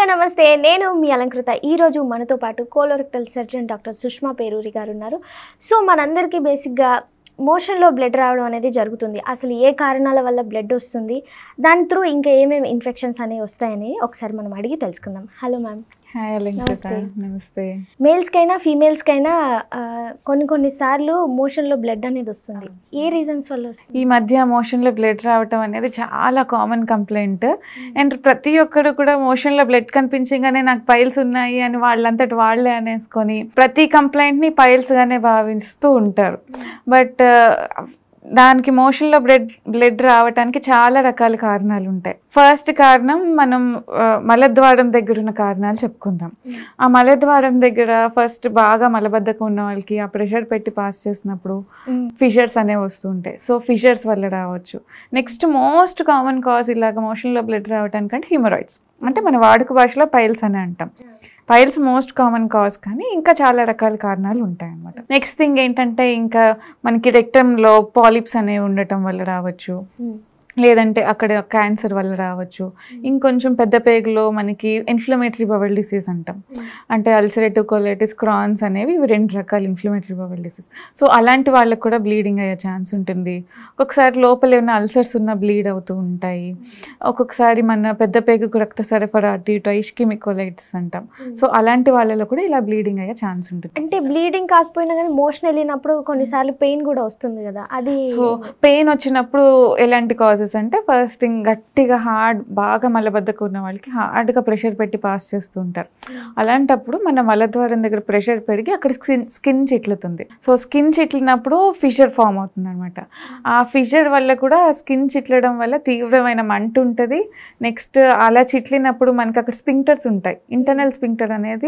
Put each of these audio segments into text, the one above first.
నమస్తే నేను మీ అలంకృత ఈరోజు మనతో పాటు colorectal surgeon doctor Sushma Peruri garu ఉన్నారు సో మనందరికీ బేసిక్గా మోషన్లో బ్లడ్ రావడం అనేది జరుగుతుంది అసలు ఏ కారణాల వల్ల బ్లడ్ వస్తుంది దాని త్రూ ఇంకా ఏమేమి ఇన్ఫెక్షన్స్ అనేవి వస్తాయని ఒకసారి మనం అడిగి తెలుసుకుందాం హలో మ్యామ్ హాయ్ అలంకృత నమస్తే. నమస్తే మేల్స్కైనా ఫీమేల్స్కైనా ఆ, కొన్ని కొన్ని సార్లు మోషన్లో బ్లడ్ అనేది వస్తుంది ఏ రీజన్స్ వల్ల వస్తుంది ఈ మధ్య మోషన్లో బ్లడ్ రావటం అనేది చాలా కామన్ కంప్లైంట్ అండ్ ప్రతి ఒక్కరు కూడా మోషన్లో బ్లడ్ కనిపించగానే నాకు పైల్స్ ఉన్నాయి అని వాళ్ళంతటి వాళ్ళే అనేసుకొని ప్రతి కంప్లైంట్ని పైల్స్గానే భావిస్తూ ఉంటారు బట్ దానికి మోషన్లో బ్లడ్ బ్లడ్ రావడానికి చాలా రకాల కారణాలు ఉంటాయి ఫస్ట్ కారణం మనం ఆ, మలద్వారం దగ్గర ఉన్న కారణాలు చెప్పుకుందాం ఆ మలద్వారం దగ్గర ఫస్ట్ బాగా మలబద్ధకం ఉన్న వాళ్ళకి ఆ ప్రెషర్ పెట్టి పాస్ చేసినప్పుడు ఫిషర్స్ అనేవి వస్తుంటాయి సో ఫిషర్స్ వల్ల రావచ్చు నెక్స్ట్ మోస్ట్ కామన్ కాజ్ ఇలాగ మోషన్లో బ్లడ్ రావడానికంటే హిమరాయిడ్స్ అంటే మన వాడుక భాషలో పైల్స్ అని అంటాం పైల్స్ మోస్ట్ కామన్ కాజ్ కానీ ఇంకా చాలా రకాల కారణాలు ఉంటాయి అన్నమాట నెక్స్ట్ థింగ్ ఏంటంటే ఇంకా మనకి రెక్టంలో పాలిప్స్ అనేవి ఉండటం వల్ల రావచ్చు లేదంటే అక్కడ క్యాన్సర్ వల్ల రావచ్చు ఇంకొంచెం పెద్ద పేగులో మనకి ఇన్ఫ్లమేటరీ బవల్ డిసీజ్ అంటాం అంటే అల్సరేటివ్ కొలైటిస్ క్రాన్స్ అనేవి ఇవి రెండు రకాల ఇన్ఫ్లమేటరీ బవల్ డిసీజ్ సో అలాంటి వాళ్ళకి కూడా బ్లీడింగ్ అయ్యే ఛాన్స్ ఉంటుంది ఒక్కొక్కసారి లోపల ఏమైనా అల్సర్స్ ఉన్న బ్లీడ్ అవుతూ ఉంటాయి ఒక్కొక్కసారి మన పెద్ద పేగుకు రక్త సరఫరా అటు ఇటు ఇష్కిమిక్ కొలైటిస్ అంటాం సో అలాంటి వాళ్ళలో కూడా ఇలా బ్లీడింగ్ అయ్యే ఛాన్స్ ఉంటుంది అంటే బ్లీడింగ్ కాకపోయినా కానీ మోషన్ వెళ్ళినప్పుడు కొన్నిసార్లు పెయిన్ కూడా వస్తుంది కదా అది సో పెయిన్ వచ్చినప్పుడు ఎలాంటి కాజెస్ అంటే ఫస్ట్ థింగ్ గట్టిగా హార్డ్ బాగా మలబద్ధకం ఉన్న వాళ్ళకి హార్డ్గా ప్రెషర్ పెట్టి పాస్ చేస్తూ ఉంటారు అలాంటప్పుడు మన మలద్వారం దగ్గర ప్రెషర్ పెరిగి అక్కడ స్కిన్ స్కిన్ చిట్లుతుంది సో స్కిన్ చిట్లినప్పుడు ఫిషర్ ఫామ్ అవుతుంది అనమాట ఆ ఫిషర్ వల్ల కూడా స్కిన్ చిట్లడం వల్ల తీవ్రమైన మంట ఉంటుంది నెక్స్ట్ అలా చిట్లినప్పుడు మనకి అక్కడ స్పింక్టర్స్ ఉంటాయి ఇంటర్నల్ స్పింక్టర్ అనేది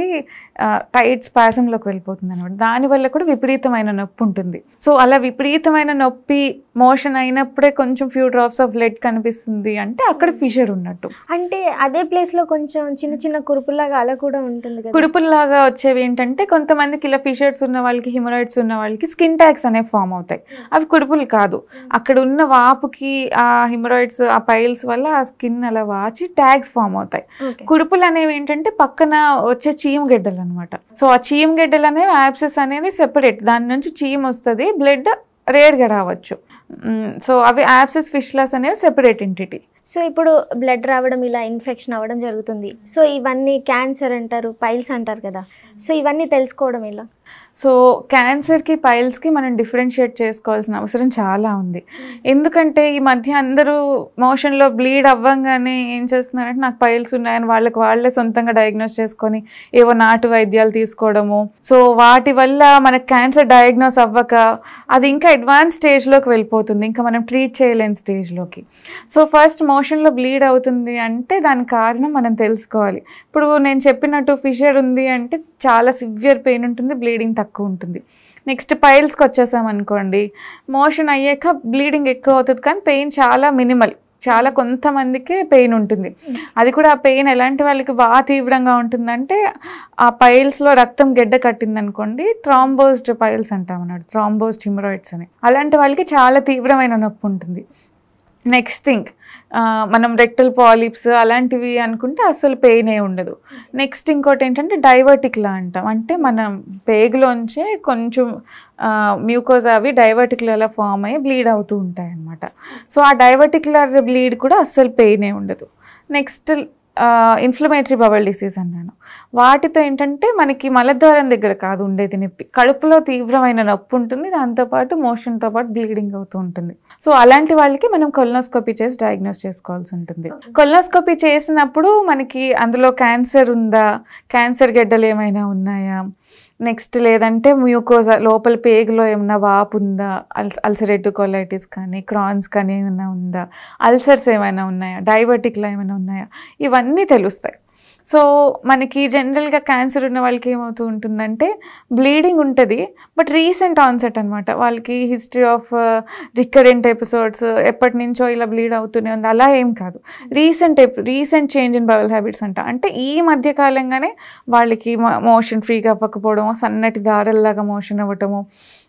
టైట్ స్పాసంలోకి వెళ్ళిపోతుంది అనమాట దానివల్ల కూడా విపరీతమైన నొప్పి ఉంటుంది సో అలా విపరీతమైన నొప్పి మోషన్ అయినప్పుడే కొంచెం ఫ్యూ డ్రాప్స్ ఆఫ్ బ్లడ్ కనిపిస్తుంది అంటే అక్కడ ఫిషర్ ఉన్నట్టు అంటే అదే ప్లేస్ లో కొంచెం చిన్న చిన్న కురుపులాగా అలా కూడా ఉంటుంది కదా కుడుపుల్లాగా వచ్చేవి ఏంటంటే కొంతమందికి ఇలా ఫిషర్స్ ఉన్న వాళ్ళకి హిమరాయిడ్స్ ఉన్న వాళ్ళకి స్కిన్ ట్యాగ్స్ అనేవి ఫామ్ అవుతాయి అవి కుడుపులు కాదు అక్కడ ఉన్న వాపుకి ఆ హిమరాయిడ్స్ ఆ పైల్స్ వల్ల ఆ స్కిన్ అలా వాచి ట్యాగ్స్ ఫామ్ అవుతాయి ఓకే కుడుపులు అనేవి ఏంటంటే పక్కన వచ్చే చీము గడ్డలు అనమాట సో ఆ చీము గడ్డలు అనేవి యాప్సెస్ అనేది సెపరేట్ దాని నుంచి చీమ్ వస్తుంది బ్లడ్ రేర్గా రావచ్చు సో అవి యాప్సెస్ ఫిష్లాస్ అనేవి సెపరేట్ ఎంటిటీ సో ఇప్పుడు బ్లడ్ రావడం ఇలా ఇన్ఫెక్షన్ అవ్వడం జరుగుతుంది సో ఇవన్నీ క్యాన్సర్ అంటారు పైల్స్ అంటారు కదా సో ఇవన్నీ తెలుసుకోవడం ఎలా సో క్యాన్సర్కి పైల్స్కి మనం డిఫరెన్షియేట్ చేసుకోవాల్సిన అవసరం చాలా ఉంది ఎందుకంటే ఈ మధ్య అందరూ మోషన్లో బ్లీడ్ అవ్వంగానే ఏం చేస్తున్నారంటే నాకు పైల్స్ ఉన్నాయని వాళ్ళకి వాళ్ళే సొంతంగా డయాగ్నోస్ చేసుకొని ఏవో నాటు వైద్యాలు తీసుకోవడము సో వాటి వల్ల మనకు క్యాన్సర్ డయాగ్నోస్ అవ్వక అది ఇంకా అడ్వాన్స్ స్టేజ్లోకి వెళ్ళిపోతుంది ఇంకా మనం ట్రీట్ చేయలేని స్టేజ్లోకి సో ఫస్ట్ మోషన్లో బ్లీడ్ అవుతుంది అంటే దానికి కారణం మనం తెలుసుకోవాలి ఇప్పుడు నేను చెప్పినట్టు ఫిషర్ ఉంది అంటే చాలా సివియర్ పెయిన్ ఉంటుంది బ్లీడింగ్ తక్కువ ఉంటుంది నెక్స్ట్ పైల్స్కి వచ్చేసాం అనుకోండి మోషన్ అయ్యాక బ్లీడింగ్ ఎక్కువ అవుతుంది కానీ పెయిన్ చాలా మినిమల్ చాలా కొంతమందికే పెయిన్ ఉంటుంది అది కూడా ఆ పెయిన్ ఎలాంటి వాళ్ళకి బాగా తీవ్రంగా ఉంటుందంటే ఆ పైల్స్లో రక్తం గెడ్డ కట్టింది అనుకోండి థ్రాంబోస్డ్ పైల్స్ అంటాం అన్నాడు థ్రాంబోస్డ్ హిమరాయిడ్స్ అని అలాంటి వాళ్ళకి చాలా తీవ్రమైన నొప్పి ఉంటుంది నెక్స్ట్ థింగ్ మనం రెక్టల్ పాలిప్స్ అలాంటివి అనుకుంటే అసలు పెయిన్ ఏ ఉండదు నెక్స్ట్ ఇంకోటి ఏంటంటే డైవర్టిక్లా అంటాం అంటే మనం పేగులోంచే కొంచెం మ్యూకోజ్ అవి డైవర్టిక్లలో ఫామ్ అయ్యి బ్లీడ్ అవుతూ ఉంటాయి అన్నమాట సో ఆ డైవర్టిక్యులర్ బ్లీడ్ కూడా అస్సలు పెయిన్ ఏ ఉండదు నెక్స్ట్ ఇన్ఫ్లమేటరీ బబల్ డిసీజ్ అన్నాను వాటితో ఏంటంటే మనకి మలద్వారం దగ్గర కాదు ఉండేది నొప్పి కడుపులో తీవ్రమైన నొప్పి ఉంటుంది దాంతోపాటు మోషన్తో పాటు బ్లీడింగ్ అవుతూ ఉంటుంది సో అలాంటి వాళ్ళకి మనం కొలనోస్కోపీ చేసి డయాగ్నోస్ చేసుకోవాల్సి ఉంటుంది కొలనోస్కోపీ చేసినప్పుడు మనకి అందులో క్యాన్సర్ ఉందా క్యాన్సర్ గడ్డలు ఏమైనా ఉన్నాయా నెక్స్ట్ లేదంటే మ్యూకోజా లోపల పేగులో ఏమైనా వాపు ఉందా అల్స్ అల్సరేటివ్ కొలైటిస్ కానీ క్రాన్స్ కానీ ఏమైనా ఉందా అల్సర్స్ ఏమైనా ఉన్నాయా డయాబెటిక్లో ఏమైనా ఉన్నాయా ఇవన్నీ తెలుస్తాయి సో మనకి జనరల్గా క్యాన్సర్ ఉన్న వాళ్ళకి ఏమవుతూ ఉంటుందంటే బ్లీడింగ్ ఉంటుంది బట్ రీసెంట్ ఆన్సెట్ అనమాట వాళ్ళకి హిస్టరీ ఆఫ్ రికరెంట్ ఎపిసోడ్స్ ఎప్పటి నుంచో ఇలా బ్లీడ్ అవుతూనే ఉంది అలా ఏం కాదు recent recent change in bowel habits అంట అంటే ఈ మధ్య కాలంగానే వాళ్ళకి మోషన్ ఫ్రీగా అవ్వకపోవడము సన్నటి దారల్లాగా మోషన్ అవ్వటము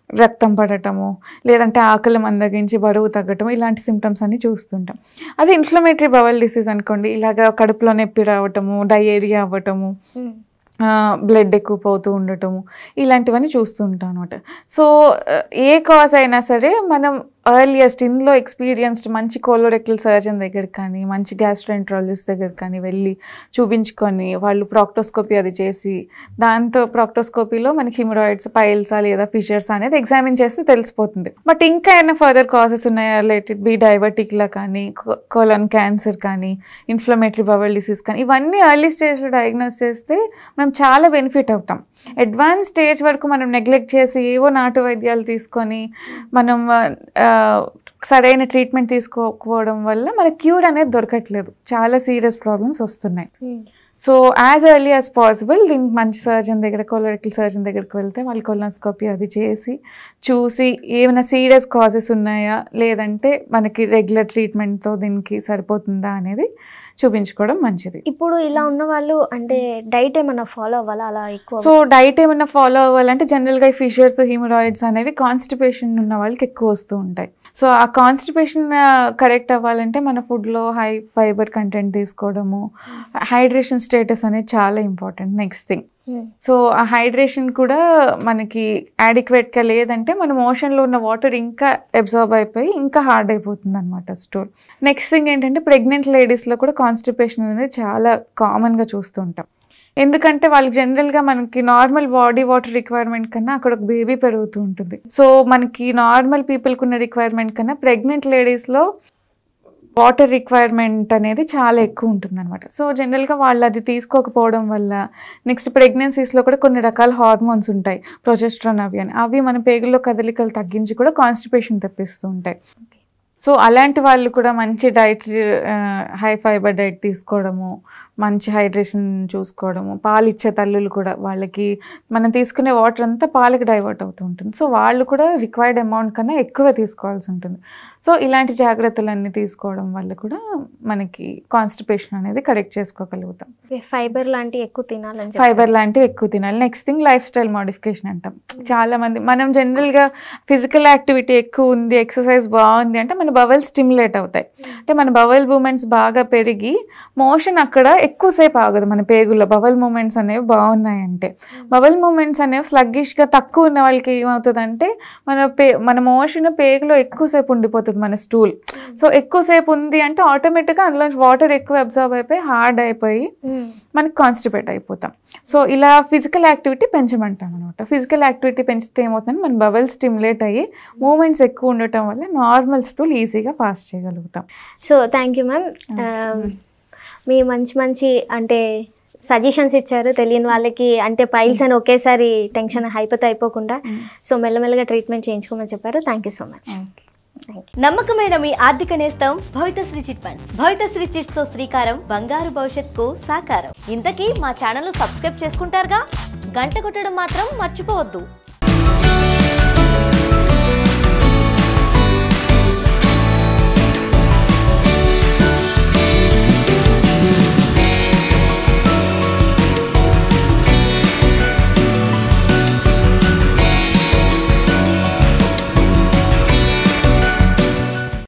రక్తం పడటము లేదంటే ఆకలి మందగించి బరువు తగ్గటం ఇలాంటి సిమ్టమ్స్ అన్ని చూస్తుంటాం అదే ఇన్ఫ్లమేటరీ బవల్ డిసీజ్ అనుకోండి ఇలాగ కడుపులో నొప్పి రావటము డయేరియా అవ్వటము బ్లడ్ ఎక్కువ పోతూ ఉండటము ఇలాంటివన్నీ చూస్తూ ఉంటాం అనమాట సో ఏ కాజ్ అయినా సరే మనం ఎర్లియస్ట్ ఇందులో ఎక్స్పీరియన్స్డ్ మంచి కోలోరెక్టల్ సర్జన్ దగ్గరికి కానీ మంచి గ్యాస్ట్రెంట్రాలజిస్ట్ దగ్గరికి కానీ వెళ్ళి చూపించుకొని వాళ్ళు ప్రాక్టోస్కోపీ అది చేసి దాంతో ప్రాక్టోస్కోపీలో మనకి హిమరాయిడ్స్ పైల్సా లేదా ఫిషర్స్ అనేది ఎగ్జామిన్ చేస్తే తెలిసిపోతుంది బట్ ఇంకా ఏమైనా ఫర్దర్ కాజెస్ ఉన్నాయా రిలేటెడ్ బి డైబెటిక్లా కానీ కోలన్ క్యాన్సర్ కానీ ఇన్ఫ్లమేటరీ బవల్ డిసీజ్ కానీ ఇవన్నీ ఎర్లీ స్టేజ్లో డయాగ్నోస్ చేస్తే మనం చాలా బెనిఫిట్ అవుతాం అడ్వాన్స్ స్టేజ్ వరకు మనం నెగ్లెక్ట్ చేసి ఏవో నాటు వైద్యాలు తీసుకొని మనం ఆ, సరైన ట్రీట్మెంట్ తీసుకోకపోవడం వల్ల మనకి క్యూర్ అనేది దొరకట్లేదు చాలా సీరియస్ ప్రాబ్లమ్స్ వస్తున్నాయి so as early as possible దీనికి మంచి సర్జన్ దగ్గర కొలరెక్టల్ సర్జన్ దగ్గరికి వెళ్తే వాళ్ళు కొలనోస్కోపీ అది చేసి చూసి ఏమైనా సీరియస్ కాజెస్ ఉన్నాయా లేదంటే మనకి రెగ్యులర్ ట్రీట్మెంట్తో దీనికి సరిపోతుందా అనేది చూపించుకోవడం మంచిది ఇప్పుడు ఇలా ఉన్న వాళ్ళు అంటే డైట్ ఏమన్నా ఫాలో అవ్వాలా అలా ఎక్కువ సో డైట్ ఏమైనా ఫాలో అవ్వాలంటే జనరల్గా ఈ ఫిషర్స్ హిమరాయిడ్స్ అనేవి కాన్స్టిపేషన్ ఉన్న వాళ్ళకి ఎక్కువ వస్తూ ఉంటాయి సో ఆ కాన్స్టిపేషన్ కరెక్ట్ అవ్వాలంటే మన ఫుడ్లో హై ఫైబర్ కంటెంట్ తీసుకోవడము హైడ్రేషన్ స్టేటస్ అనేది చాలా ఇంపార్టెంట్ నెక్స్ట్ థింగ్ సో ఆ హైడ్రేషన్ కూడా మనకి యాడిక్వేట్గా లేదంటే మన మోషన్లో ఉన్న వాటర్ ఇంకా అబ్జార్బ్ అయిపోయి ఇంకా హార్డ్ అయిపోతుంది అనమాట స్టోర్ నెక్స్ట్ థింగ్ ఏంటంటే ప్రెగ్నెంట్ లేడీస్లో కూడా కాన్స్టిపేషన్ అనేది చాలా కామన్గా చూస్తూ ఉంటాం ఎందుకంటే వాళ్ళకి జనరల్గా మనకి నార్మల్ బాడీ వాటర్ రిక్వైర్మెంట్ కన్నా అక్కడ ఒక బేబీ పెరుగుతూ ఉంటుంది సో మనకి నార్మల్ పీపుల్కి ఉన్న రిక్వైర్మెంట్ కన్నా ప్రెగ్నెంట్ లేడీస్లో వాటర్ రిక్వైర్మెంట్ అనేది చాలా ఎక్కువ ఉంటుంది అనమాట సో జనరల్గా వాళ్ళు అది తీసుకోకపోవడం వల్ల నెక్స్ట్ ప్రెగ్నెన్సీస్లో కూడా కొన్ని రకాల హార్మోన్స్ ఉంటాయి ప్రొజెస్ట్రాన్ అవి అని అవి మన పేగుల్లో కదలికలు తగ్గించి కూడా కాన్స్టిపేషన్ తెప్పిస్తూ ఉంటాయి సో అలాంటి వాళ్ళు కూడా మంచి డైట్ హై ఫైబర్ డైట్ తీసుకోవడము మంచి హైడ్రేషన్ చూసుకోవడము పాలు ఇచ్చే తల్లులు కూడా వాళ్ళకి మనం తీసుకునే వాటర్ అంతా పాలకి డైవర్ట్ అవుతూ ఉంటుంది సో వాళ్ళు కూడా రిక్వైర్డ్ అమౌంట్ కన్నా ఎక్కువ తీసుకోవాల్సి ఉంటుంది సో ఇలాంటి జాగ్రత్తలన్నీ తీసుకోవడం వల్ల కూడా మనకి కాన్స్టిపేషన్ అనేది కరెక్ట్ చేసుకోగలుగుతాం ఫైబర్ లాంటివి ఎక్కువ తినాలని చెప్తారు. ఫైబర్ లాంటివి ఎక్కువ తినాలి next thing lifestyle modification అంటాం చాలా మంది మనం జనరల్గా ఫిజికల్ యాక్టివిటీ ఎక్కువ ఉంది ఎక్సర్సైజ్ బాగుంది అంటే మన బవల్ స్టిమ్యులేట్ అవుతాయి అంటే మన బవల్ మూమెంట్స్ బాగా పెరిగి మోషన్ అక్కడ ఎక్కువసేపు ఆగదు మన పేగుల్లో బవల్ మూమెంట్స్ అనేవి బాగున్నాయి అంటే బవల్ మూమెంట్స్ అనేవి స్లగ్గిష్గా తక్కువ ఉన్న వాళ్ళకి ఏమవుతుందంటే మన పే మన మోషన్ పేగులో ఎక్కువసేపు ఉండిపోతుంది మన స్టూల్ సో ఎక్కువసేపు ఉంది అంటే ఆటోమేటిక్గా అందులో వాటర్ ఎక్కువ అబ్జర్వ్ అయిపోయి హార్డ్ అయిపోయి మ్మ్. మనకి కాన్స్టిపేట్ అయిపోతాం సో ఇలా ఫిజికల్ యాక్టివిటీ పెంచమంటాం అనమాట ఫిజికల్ యాక్టివిటీ పెంచితే ఏమవుతుందంటే మన బబల్ స్టిమ్యులేట్ అయ్యి మూమెంట్స్ ఎక్కువ ఉండటం వల్ల నార్మల్ స్టూల్ ఈజీగా పాస్ చేయగలుగుతాం సో థ్యాంక్ యూ మ్యామ్ మీ మంచి మంచి అంటే సజెషన్స్ ఇచ్చారు తెలియని వాళ్ళకి అంటే పైల్స్ అని ఒకేసారి టెన్షన్ హైపోతే అయిపోకుండా సో మెల్లమెల్లగా ట్రీట్మెంట్ చేయించుకోమని చెప్పారు thank you so much thank you నమ్మకమైన మీ ఆర్థిక నేస్తం Bhavitashree chit funds Bhavitashree chits తో శ్రీకారం బంగారు భవిష్యత్తుకు సాకారం ఇంతకీ మా ఛానల్ సబ్స్క్రైబ్ చేసుకుంటారుగా గంట కొట్టడం మాత్రం మర్చిపోవద్దు